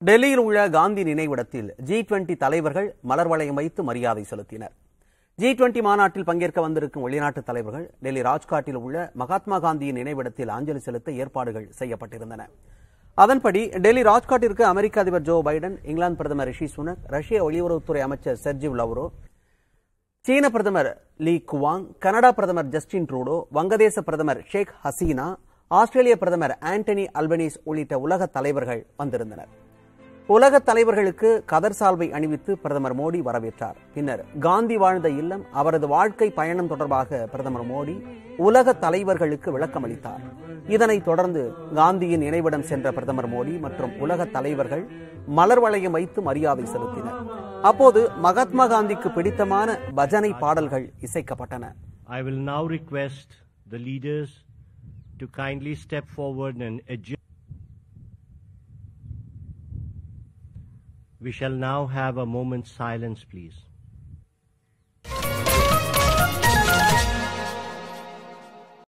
டெல்லியில் உள்ள காந்தி நினைவிடத்தில் ஜி டுவெண்டி தலைவர்கள் மலர் வளையம் வைத்து மரியாதை செலுத்தினர் ஜி டுவெண்டி மாநாட்டில் பங்கேற்க வந்திருக்கும் வெளிநாட்டு தலைவர்கள் டெல்லி ராஜ்காட்டில் உள்ள மகாத்மா காந்தியின் நினைவிடத்தில் அஞ்சலி செலுத்த ஏற்பாடுகள் செய்யப்பட்டிருந்தன அதன்படி டெல்லி ராஜ்காட்டிற்கு அமெரிக்க அதிபர் ஜோ பைடன் இங்கிலாந்து பிரதமர் ரிஷி சுனக் ரஷ்ய வெளியுறவுத்துறை அமைச்சர் செர்ஜிவ் லவ்ரோ சீன பிரதமர் லீ குவாங் கனடா பிரதமர் ஜஸ்டின் ட்ரூடோ வங்கதேச பிரதமர் ஷேக் ஹசீனா ஆஸ்திரேலிய பிரதமர் ஆண்டனி அல்பனீஸ் உள்ளிட்ட உலக தலைவர்கள் வந்திருந்தனர் உலக தலைவர்களுக்கு கதர் சால்வை அணிவித்து பிரதமர் மோடி வரவேற்றார் பின்னர் காந்தி வாழ்ந்த இல்லம் அவரது வாழ்க்கை பயணம் தொடர்பாக பிரதமர் மோடி உலக தலைவர்களுக்கு விளக்கம் அளித்தார் இதனைத் தொடர்ந்து காந்தியின் நினைவிடம் சென்ற பிரதமர் மோடி மற்றும் உலக தலைவர்கள் மலர் வளையம் வைத்து மரியாதை செலுத்தினர் அப்போது மகாத்மா காந்திக்கு பிடித்தமான பஜனை பாடல்கள் இசைக்கப்பட்டன I will now request the leaders to kindly step forward and adjourn. We shall now have a moment's silence, please.